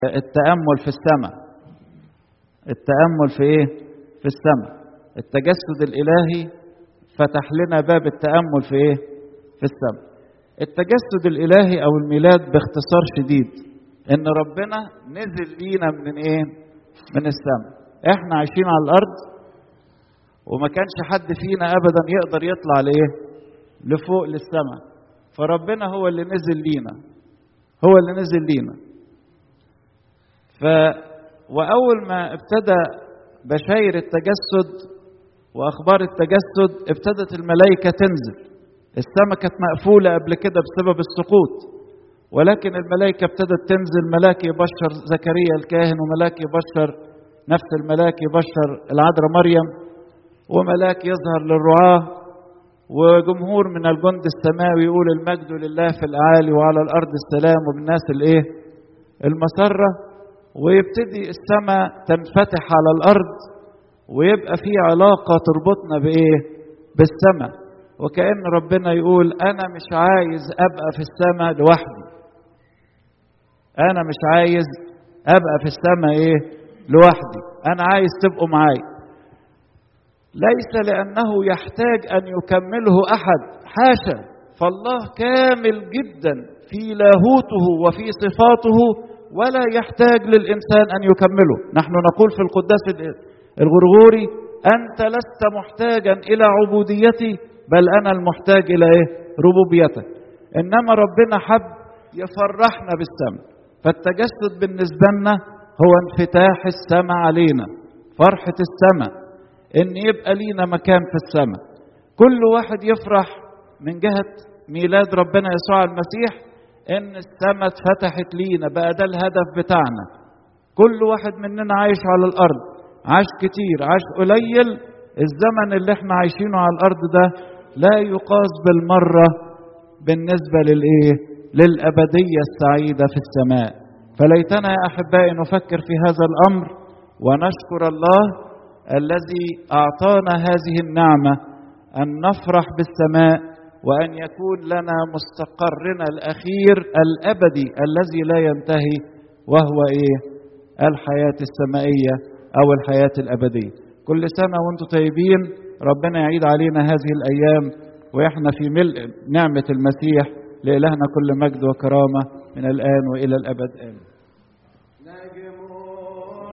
التأمل في السماء التأمل في ايه في السماء التجسد الإلهي فتح لنا باب التأمل في ايه في السماء التجسد الإلهي أو الميلاد باختصار شديد إن ربنا نزل لينا من ايه من السماء احنا عايشين على الأرض وما كانش حد فينا أبدا يقدر يطلع لإيه لفوق للسماء فربنا هو اللي نزل لينا هو اللي نزل لينا ف وأول ما ابتدى بشاير التجسد وأخبار التجسد ابتدت الملائكة تنزل السماء كانت مقفولة قبل كده بسبب السقوط ولكن الملائكة ابتدت تنزل ملاك يبشر زكريا الكاهن وملاك يبشر نفس الملاك يبشر العذراء مريم وملاك يظهر للرعاة وجمهور من الجند السماوي يقول المجد لله في الأعالي وعلى الأرض السلام وبالناس الإيه المسرة ويبتدي السماء تنفتح على الأرض ويبقى في علاقة تربطنا بإيه بالسماء وكأن ربنا يقول أنا مش عايز أبقى في السماء لوحدي أنا مش عايز أبقى في السماء إيه لوحدي أنا عايز تبقوا معايا ليس لأنه يحتاج أن يكمله أحد حاشا فالله كامل جدا في لاهوته وفي صفاته ولا يحتاج للإنسان أن يكمله نحن نقول في القداس الغرغوري أنت لست محتاجا إلى عبوديتي بل أنا المحتاج إلى إيه؟ ربوبيتك إنما ربنا حب يفرحنا بالسماء فالتجسد بالنسبة لنا هو انفتاح السماء علينا فرحة السماء ان يبقى لينا مكان في السماء كل واحد يفرح من جهة ميلاد ربنا يسوع المسيح ان السماء اتفتحت لينا بقى ده الهدف بتاعنا كل واحد مننا عايش على الارض عاش كتير عاش قليل الزمن اللي احنا عايشينه على الارض ده لا يقاس بالمرة بالنسبة للايه للأبدية السعيدة في السماء فليتنا يا أحبائي نفكر في هذا الأمر ونشكر الله الذي اعطانا هذه النعمه ان نفرح بالسماء وان يكون لنا مستقرنا الاخير الابدي الذي لا ينتهي وهو ايه الحياه السمائيه او الحياه الابديه كل سنه وانتم طيبين ربنا يعيد علينا هذه الايام واحنا في ملء نعمه المسيح لالهنا كل مجد وكرامه من الان والى الابد امين